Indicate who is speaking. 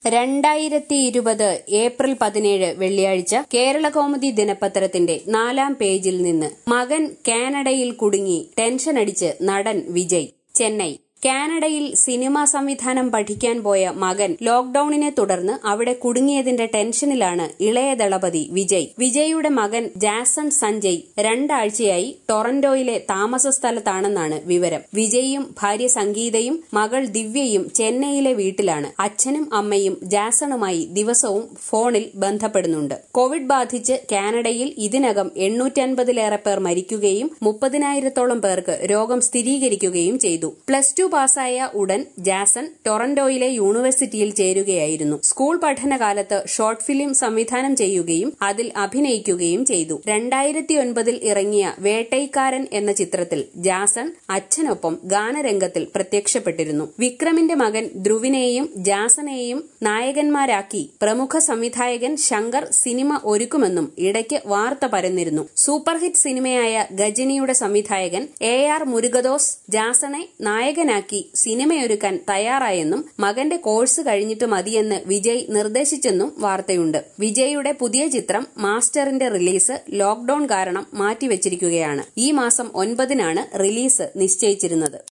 Speaker 1: രണ്ടായിരത്തി ഇരുപത് ഏപ്രിൽ പതിനേഴ് വെള്ളിയാഴ്ച കേരളകൗമുദി ദിനപത്രത്തിന്റെ നാലാം പേജിൽ നിന്ന് മകൻ കാനഡയിൽ കുടുങ്ങി ടെൻഷനടിച്ച് നടൻ വിജയ് ചെന്നൈ കാനഡയിൽ സിനിമാ സംവിധാനം പഠിക്കാൻ പോയ മകൻ ലോക്ഡൌണിനെ തുടർന്ന് അവിടെ കുടുങ്ങിയതിന്റെ ടെൻഷനിലാണ് ഇളയ ദളപതി വിജയ് വിജയുടെ മകൻ ജാസൺ സഞ്ജയ് രണ്ടാഴ്ചയായി ടൊറന്റോയിലെ താമസ സ്ഥലത്താണെന്നാണ് വിവരം വിജയും ഭാര്യ സംഗീതയും മകൾ ദിവ്യയും ചെന്നൈയിലെ വീട്ടിലാണ് അച്ഛനും അമ്മയും ജാസണുമായി ദിവസവും ഫോണിൽ ബന്ധപ്പെടുന്നുണ്ട് കോവിഡ് ബാധിച്ച് കാനഡയിൽ ഇതിനകം എണ്ണൂറ്റൻപതിലേറെ പേർ മരിക്കുകയും മുപ്പതിനായിരത്തോളം പേർക്ക് രോഗം സ്ഥിരീകരിക്കുകയും ചെയ്തു പ്ലസ് ടു പാസ്സായ ഉടൻ ജാസൺ ടൊറന്റോയിലെ യൂണിവേഴ്സിറ്റിയിൽ ചേരുകയായിരുന്നു സ്കൂൾ പഠനകാലത്ത് ഷോർട്ട് ഫിലിം സംവിധാനം ചെയ്യുകയും അതിൽ അഭിനയിക്കുകയും ചെയ്തു രണ്ടായിരത്തി ഒൻപതിൽ ഇറങ്ങിയ വേട്ടൈക്കാരൻ എന്ന ചിത്രത്തിൽ ജാസൺ അച്ഛനൊപ്പം ഗാനരംഗത്തിൽ പ്രത്യക്ഷപ്പെട്ടിരുന്നു വിക്രമിന്റെ മകൻ ധ്രുവിനെയും ജാസനെയും നായകന്മാരാക്കി പ്രമുഖ സംവിധായകൻ ശങ്കർ സിനിമ ഒരുക്കുമെന്നും ഇടയ്ക്ക് വാർത്ത പരന്നിരുന്നു സൂപ്പർഹിറ്റ് സിനിമയായ ഗജനിയുടെ സംവിധായകൻ എ ആർ മുരുകദോസ് ജാസണെ നായകനാക്കി ാക്കി സിനിമയൊരുക്കാൻ തയ്യാറായെന്നും മകന്റെ കോഴ്സ് കഴിഞ്ഞിട്ട് മതിയെന്ന് വിജയ് നിർദ്ദേശിച്ചെന്നും വാർത്തയുണ്ട് വിജയുടെ പുതിയ ചിത്രം മാസ്റ്ററിന്റെ റിലീസ് ലോക്ഡൌൺ കാരണം മാറ്റിവെച്ചിരിക്കുകയാണ് ഈ മാസം ഒൻപതിനാണ് റിലീസ് നിശ്ചയിച്ചിരുന്നത്